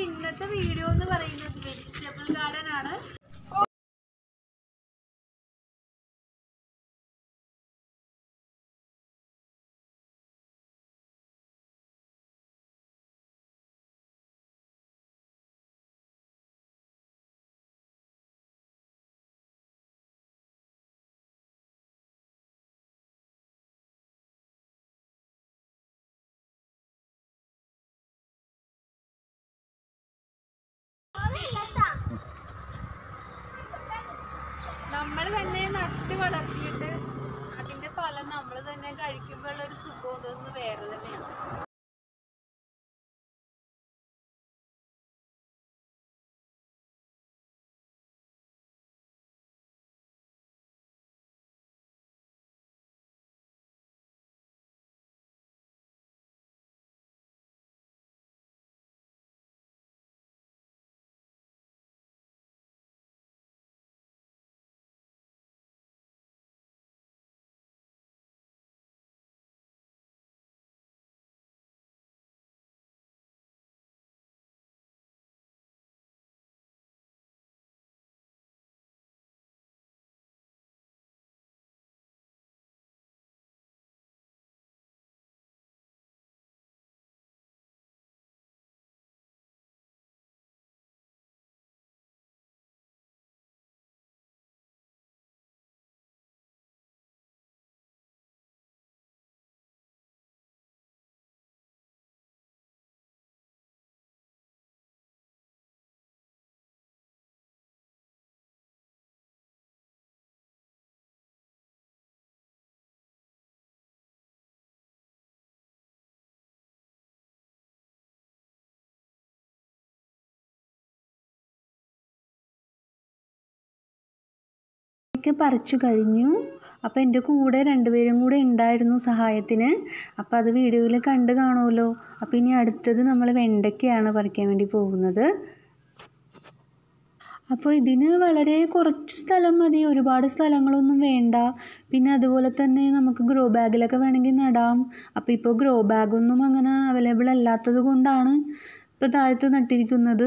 ഇന്നത്തെ വീഡിയോ എന്ന് പറയുന്നത് വെജിറ്റബിൾ ഗാർഡൻ ആണ് നമ്മൾ തന്നെ നട്ട് വളർത്തിയിട്ട് അതിന്റെ ഫലം നമ്മൾ തന്നെ കഴിക്കുമ്പോൾ ഒരു സുഖം ഇതൊന്നും വേറെ തന്നെയാണ് ഒക്കെ പറിച്ചു കഴിഞ്ഞു അപ്പോൾ എൻ്റെ കൂടെ രണ്ടുപേരും കൂടെ ഉണ്ടായിരുന്നു സഹായത്തിന് അപ്പോൾ അത് വീഡിയോയിൽ കണ്ട് കാണുമല്ലോ അപ്പോൾ ഇനി അടുത്തത് നമ്മൾ വെണ്ടയ്ക്കയാണ് പറിക്കാൻ വേണ്ടി പോകുന്നത് അപ്പോൾ ഇതിന് വളരെ കുറച്ച് സ്ഥലം മതി ഒരുപാട് സ്ഥലങ്ങളൊന്നും വേണ്ട പിന്നെ അതുപോലെ തന്നെ നമുക്ക് ഗ്രോ ബാഗിലൊക്കെ വേണമെങ്കിൽ നടാം അപ്പോൾ ഇപ്പോൾ ഗ്രോ ബാഗൊന്നും അങ്ങനെ അവൈലബിൾ അല്ലാത്തത് കൊണ്ടാണ് ഇപ്പോൾ താഴത്ത് നട്ടിരിക്കുന്നത്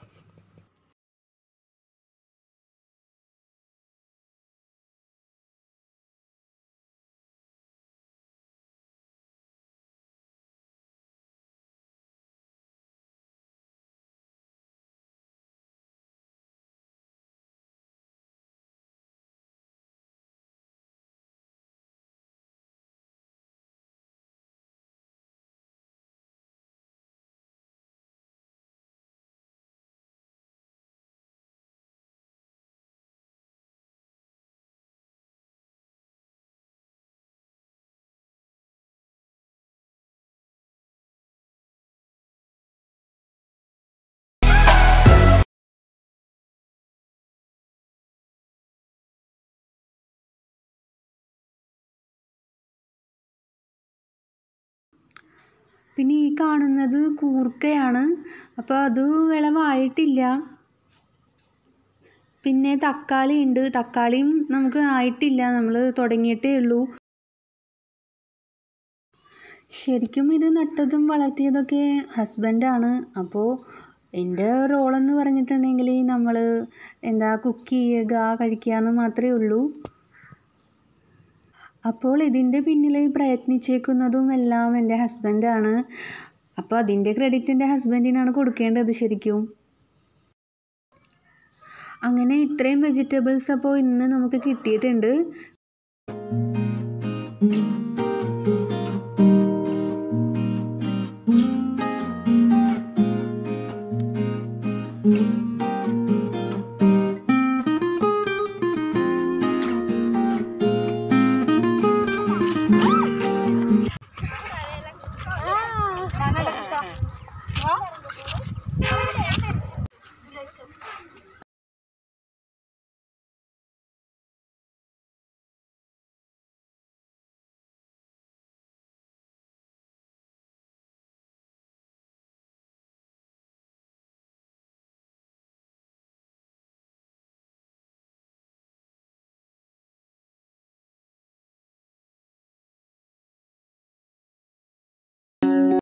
പിന്നെ ഈ കാണുന്നത് കൂർക്കയാണ് അപ്പോൾ അത് വിളവായിട്ടില്ല പിന്നെ തക്കാളി ഉണ്ട് തക്കാളിയും നമുക്ക് ആയിട്ടില്ല നമ്മൾ തുടങ്ങിയിട്ടേ ഉള്ളൂ ശരിക്കും ഇത് നട്ടതും വളർത്തിയതൊക്കെ ഹസ്ബൻഡാണ് അപ്പോൾ എൻ്റെ റോളെന്ന് പറഞ്ഞിട്ടുണ്ടെങ്കിൽ നമ്മൾ എന്താ കുക്ക് ചെയ്യുക കഴിക്കുക എന്ന് മാത്രമേ ഉള്ളൂ അപ്പോൾ ഇതിൻ്റെ പിന്നിൽ പ്രയത്നിച്ചേക്കുന്നതും എല്ലാം എൻ്റെ ഹസ്ബൻഡാണ് അപ്പോൾ അതിൻ്റെ ക്രെഡിറ്റ് എൻ്റെ ഹസ്ബൻഡിനാണ് കൊടുക്കേണ്ടത് ശരിക്കും അങ്ങനെ ഇത്രയും വെജിറ്റബിൾസ് അപ്പോൾ ഇന്ന് നമുക്ക് കിട്ടിയിട്ടുണ്ട്